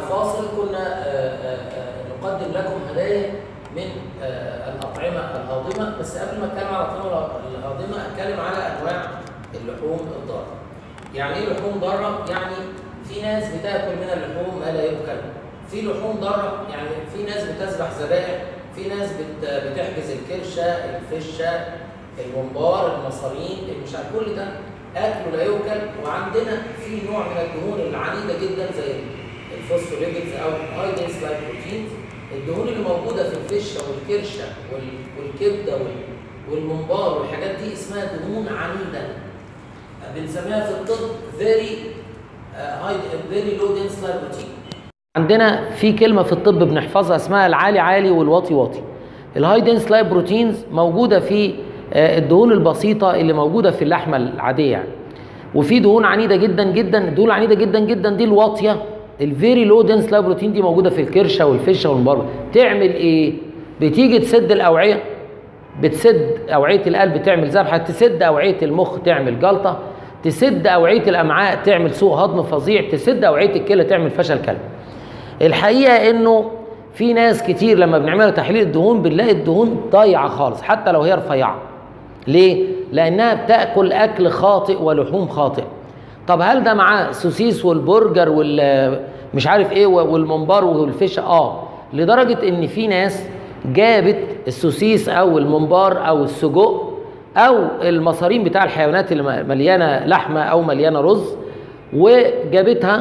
الفاصل كنا آه، آه، آه، نقدم لكم هدايا من آه، الأطعمة الهاضمة بس قبل ما أتكلم على الأطعمة الهاضمة أتكلم على أنواع اللحوم الضارة. يعني إيه لحوم ضارة؟ يعني في ناس بتاكل من اللحوم ما لا يؤكل. في لحوم ضارة يعني في ناس بتذبح ذبائح، في ناس بت- بتحجز الكرشة، الفشة، الممبار، المصارين، مش عارف كل ده اكل لا يؤكل وعندنا في نوع من الدهون العنيده جدا زي الفوسفوليبيدز او هاي دنس لايك بروتينز الدهون اللي موجوده في الفشه والكرشه وال- والكبده وال- والممبار والحاجات دي اسمها دهون عنيده بنسميها في الطب فيري هاي فيري لو دنس لايك بروتين عندنا في كلمه في الطب بنحفظها اسمها العالي عالي والواطي واطي الهاي دنس لايب بروتينز موجوده في آه، الدهون البسيطه اللي موجوده في اللحمه العاديه يعني وفي دهون عنيده جدا جدا الدهون العنيده جدا جدا دي الواطيه الفيري لو دنس لايب بروتين دي موجوده في الكرشه والفشه والمبار تعمل ايه بتيجي تسد الاوعيه بتسد اوعيه القلب تعمل ذبحه تسد اوعيه المخ تعمل جلطه تسد اوعيه الامعاء تعمل سوء هضم فظيع تسد اوعيه الكلى تعمل فشل كلى الحقيقه انه في ناس كتير لما بنعملها تحليل الدهون بنلاقي الدهون ضايعه خالص حتى لو هي رفيعه ليه لانها بتاكل اكل خاطئ ولحوم خاطئ طب هل ده معاه سوسيس والبرجر وال مش عارف ايه والممبار والفيش اه لدرجه ان في ناس جابت السوسيس او الممبار او السجق او المصارين بتاع الحيوانات اللي مليانه لحمه او مليانه رز وجابتها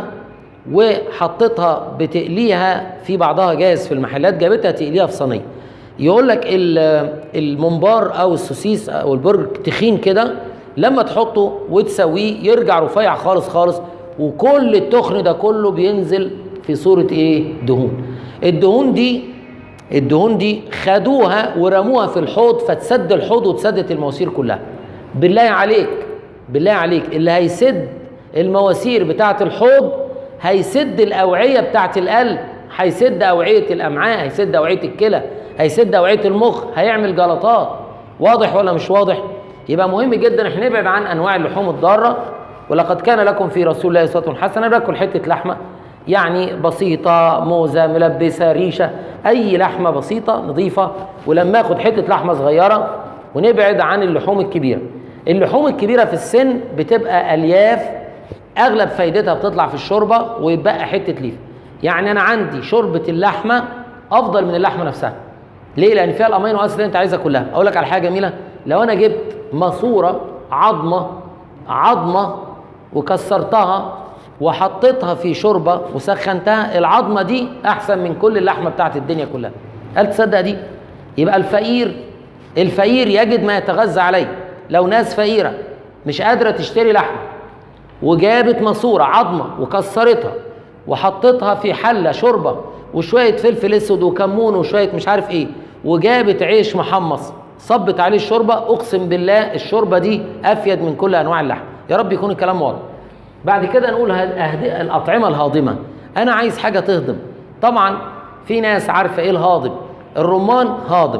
وحطيتها بتقليها في بعضها جاهز في المحلات جابتها تقليها في صينيه يقول لك ال- الممبار او السوسيس او البرجر تخين كده لما تحطه وتسويه يرجع رفيع خالص خالص وكل التخن ده كله بينزل في صوره ايه دهون الدهون دي الدهون دي خدوها ورموها في الحوض فتسد الحوض وتسدت المواسير كلها بالله عليك بالله عليك اللي هيسد المواسير بتاعه الحوض هيسد الاوعيه بتاعه القلب هيسد اوعيه الامعاء هيسد اوعيه الكلى هيسد اوعيه المخ هيعمل جلطات واضح ولا مش واضح يبقى مهم جدا احنا نبعد عن انواع اللحوم الضاره ولقد كان لكم في رسول الله اسوه حسنه باكل حته لحمه يعني بسيطه موزه ملبسه ريشه اي لحمه بسيطه نظيفه ولما اخد حته لحمه صغيره ونبعد عن اللحوم الكبيره اللحوم الكبيره في السن بتبقى الياف اغلب فايدتها بتطلع في الشوربه ويبقى حته ليف يعني انا عندي شوربه اللحمه افضل من اللحمه نفسها ليه لان فيها الامينو اسيد اللي انت عايزها كلها اقول لك على حاجه جميله لو انا جبت ماسوره عظمه عظمه وكسرتها وحطيتها في شوربه وسخنتها العظمه دي احسن من كل اللحمه بتاعت الدنيا كلها هل تصدق دي يبقى الفقير الفقير يجد ما يتغذى عليه لو ناس فقيره مش قادره تشتري لحمه وجابت ماسوره عظمه وكسرتها وحطيتها في حله شوربه وشويه فلفل اسود وكمون وشويه مش عارف ايه وجابت عيش محمص صبت عليه الشوربه اقسم بالله الشوربه دي افيد من كل انواع اللحم يا رب يكون الكلام واضح بعد كده نقول هد- الاطعمه الهاضمه انا عايز حاجه تهضم طبعا في ناس عارفه ايه الهاضم الرمان هاضم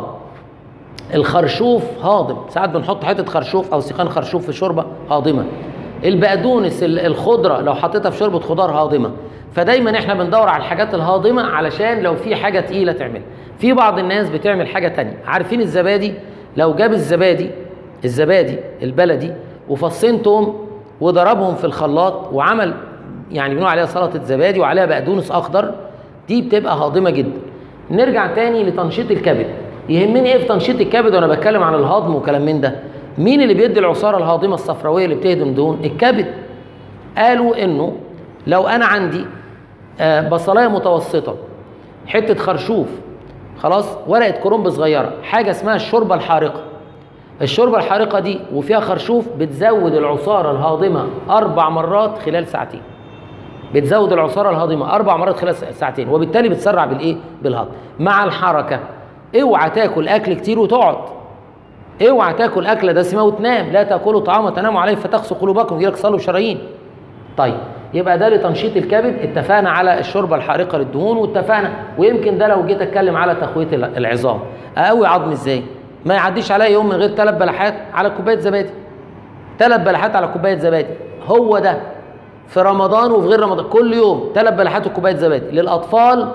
الخرشوف هاضم ساعات بنحط حته خرشوف او سيخان خرشوف في شوربه هاضمه البقدونس ال- الخضره لو حطيتها في شوربه خضار هاضمه فدايما احنا بندور على الحاجات الهاضمه علشان لو في حاجه تقيله تعمل في بعض الناس بتعمل حاجه تانية عارفين الزبادي لو جاب الزبادي الزبادي البلدي وفصين توم وضربهم في الخلاط وعمل يعني بنقول عليها سلطه زبادي وعليها بقدونس اخضر دي بتبقى هاضمه جدا نرجع تاني لتنشيط الكبد يهمني ايه في تنشيط الكبد وانا بتكلم عن الهضم وكلام من ده مين اللي بيدي العصاره الهاضمه الصفراويه اللي بتهدم دهون الكبد قالوا انه لو انا عندي آه، بصلايه متوسطه حته خرشوف خلاص ورقه كرنب صغيره حاجه اسمها الشوربه الحارقه الشوربه الحارقه دي وفيها خرشوف بتزود العصاره الهاضمه اربع مرات خلال ساعتين بتزود العصاره الهاضمه اربع مرات خلال ساعتين وبالتالي بتسرع بالايه بالهضم مع الحركه اوعى تاكل اكل كتير وتقعد اوعى تاكل اكله دسمه وتنام لا تاكلوا طعاما تناموا عليه فتقسو قلوبكم يجيلك صلوا شرايين طيب يبقى ده لتنشيط الكبد اتفقنا على الشوربه الحارقه للدهون واتفقنا ويمكن ده لو جيت اتكلم على تقويه العظام اقوي عظم ازاي ما يعديش عليا يوم من غير ثلاث بلحات على كوبايه زبادي ثلاث بلحات على كوبايه زبادي هو ده في رمضان وفي غير رمضان كل يوم ثلاث بلحات وكوبايه زبادي للاطفال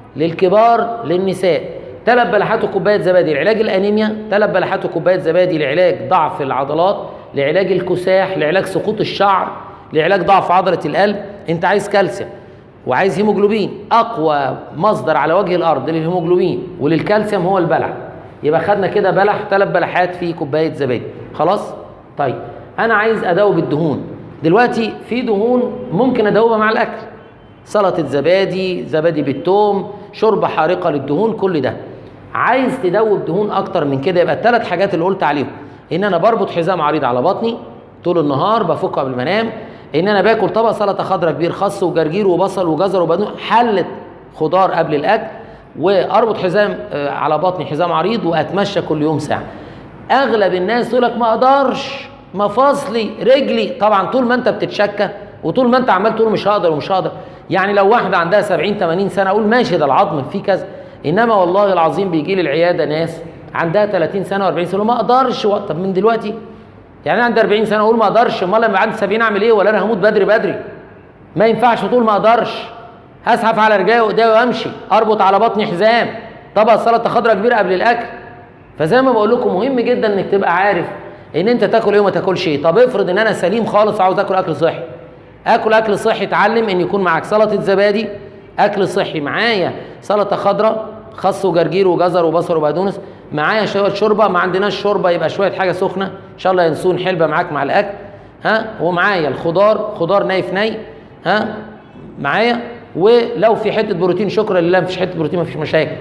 للكبار للنساء ثلاث بلحات وكوبايه زبادي لعلاج الانيميا ثلاث بلحات وكوبايه زبادي لعلاج ضعف العضلات لعلاج الكساح لعلاج سقوط الشعر لعلاج ضعف عضله القلب انت عايز كالسيوم وعايز هيموجلوبين اقوى مصدر على وجه الارض للهيموجلوبين وللكالسيوم هو البلح يبقى خدنا كده بلح ثلاث بلحات في كوبايه زبادي خلاص طيب انا عايز ادوب الدهون دلوقتي في دهون ممكن ادوبها مع الاكل سلطه زبادي زبادي بالثوم شوربه حارقه للدهون كل ده عايز تدوب دهون اكتر من كده يبقى الثلاث حاجات اللي قلت عليهم ان انا بربط حزام عريض على بطني طول النهار بفكه قبل ما انام ان انا باكل طبق سلطه خضراء كبير خس وجرجير وبصل وجزر وبدون حله خضار قبل الاكل واربط حزام آه، على بطني حزام عريض واتمشى كل يوم ساعه اغلب الناس تقول لك ما اقدرش مفاصلي رجلي طبعا طول ما انت بتتشكى وطول ما انت عمال تقول مش هقدر ومش هقدر يعني لو واحده عندها 70 80 سنه اقول ماشي ده العظم فيه كذا انما والله العظيم بيجي لي العياده ناس عندها 30 سنه و40 سنه ما اقدرش و- طب من دلوقتي يعني انا عندي 40 سنه اقول ما اقدرش امال لما عندي 70 اعمل ايه ولا انا هموت بدري بدري ما ينفعش تقول ما اقدرش هزحف على رجلي وقدامي وامشي اربط على بطني حزام طبق سلطه خضراء كبيره قبل الاكل فزي ما بقول لكم مهم جدا انك تبقى عارف ان انت تاكل ايه وما تاكلش ايه طب افرض ان انا سليم خالص عاوز اكل اكل صحي اكل اكل صحي اتعلم ان يكون معاك سلطه زبادي اكل صحي معايا سلطه خضراء خس وجرجير وجزر وبصل وبقدونس معايا شويه شوربه ما عندناش شوربه يبقى شويه حاجه سخنه ان شاء الله ينسون حلبه معاك مع الاكل ها ومعايا الخضار خضار ني في ني ها معايا ولو في حته بروتين شكرا لله مفيش حته بروتين مفيش مشاكل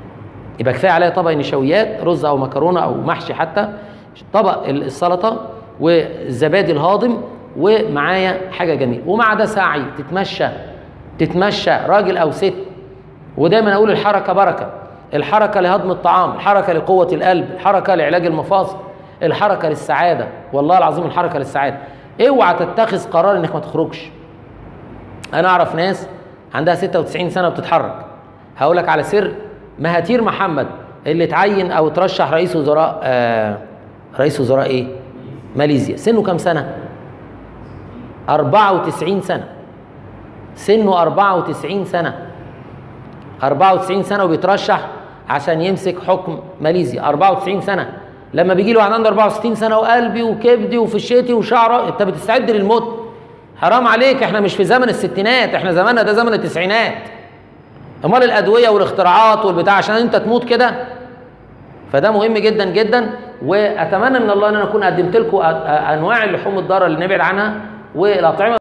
يبقى كفايه عليا طبق نشويات رز او مكرونه او محشي حتى طبق السلطه والزبادي الهاضم ومعايا حاجه جميله ومع ده سعي تتمشى تتمشى راجل او ست ودايما اقول الحركه بركه الحركه لهضم الطعام الحركه لقوه القلب الحركه لعلاج المفاصل الحركه للسعاده والله العظيم الحركه للسعاده اوعى تتخذ قرار انك ما تخرجش انا اعرف ناس عندها 96 سنه وبتتحرك هقول لك على سر مهاتير محمد اللي اتعين او ترشح رئيس وزراء آه رئيس وزراء ايه ماليزيا سنه كام سنه 94 سنه سنه 94 سنه 94 سنه وبيترشح عشان يمسك حكم ماليزيا 94 سنه لما بيجي له واحد عنده 64 سنه وقلبي وكبدي وفشيتي وشعره انت بتستعد للموت حرام عليك احنا مش في زمن الستينات احنا زماننا ده زمن التسعينات امال الادويه والاختراعات والبتاع عشان انت تموت كده فده مهم جدا جدا واتمنى من الله ان انا اكون قدمت لكم انواع اللحوم الضاره اللي نبعد عنها والاطعمه